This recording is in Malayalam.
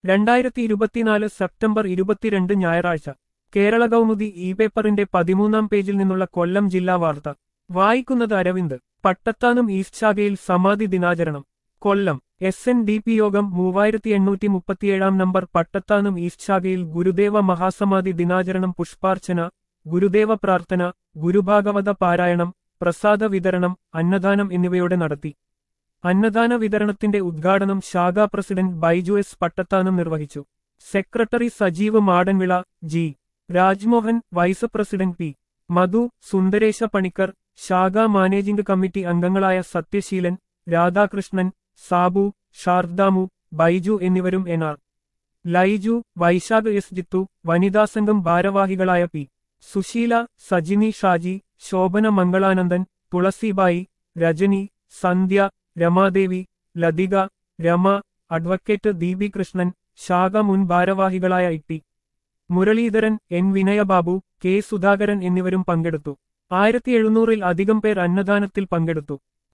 രണ്ടായിരത്തി ഇരുപത്തിനാല് സെപ്റ്റംബർ ഇരുപത്തിരണ്ട് ഞായറാഴ്ച കേരള കൗമുദി ഇ പേപ്പറിന്റെ പതിമൂന്നാം പേജിൽ നിന്നുള്ള കൊല്ലം ജില്ലാ വാർത്ത വായിക്കുന്നത് അരവിന്ദ് പട്ടത്താനം ഈസ്റ്റ് ശാഖയിൽ സമാധി ദിനാചരണം Kollam S N D P Yogam മൂവായിരത്തി എണ്ണൂറ്റി മുപ്പത്തിയേഴാം നമ്പർ പട്ടത്താനം ഈസ്റ്റ് ശാഖയിൽ ഗുരുദേവ മഹാസമാധി ദിനാചരണം പുഷ്പാർച്ചന ഗുരുദേവ പ്രാർത്ഥന ഗുരുഭാഗവത പാരായണം പ്രസാദ വിതരണം അന്നദാനം എന്നിവയോടെ നടത്തി അന്നദാന വിതരണത്തിന്റെ ഉദ്ഘാടനം ശാഖാ പ്രസിഡന്റ് ബൈജു എസ് പട്ടത്താനം നിർവഹിച്ചു secretary Sajeev Madanvila G Rajmohan vice president P Madhu Sundaresa Panicker ശാഖാ മാനേജിംഗ് കമ്മിറ്റി അംഗങ്ങളായ സത്യശീലൻ രാധാകൃഷ്ണൻ സാബു ഷാർദാമു ബൈജു എന്നിവരും N R Laiju Vaishakh S Jithu വനിതാ സംഘം ഭാരവാഹികളായ പി സുശീല സജിനി ഷാജി ശോഭന മംഗളാനന്ദൻ തുളസിബായി രജനി സന്ധ്യ രമാദേവി ലതിക രമ അഡ്വക്കേറ്റ് ദീപി കൃഷ്ണൻ ശാഖ മുൻ ഭാരവാഹികളായ ഇട്ടി മുരളീധരൻ എൻ വിനയബാബു കെ സുധാകരൻ എന്നിവരും പങ്കെടുത്തു ആയിരത്തി എഴുന്നൂറിൽ അധികം പേർ അന്നദാനത്തിൽ പങ്കെടുത്തു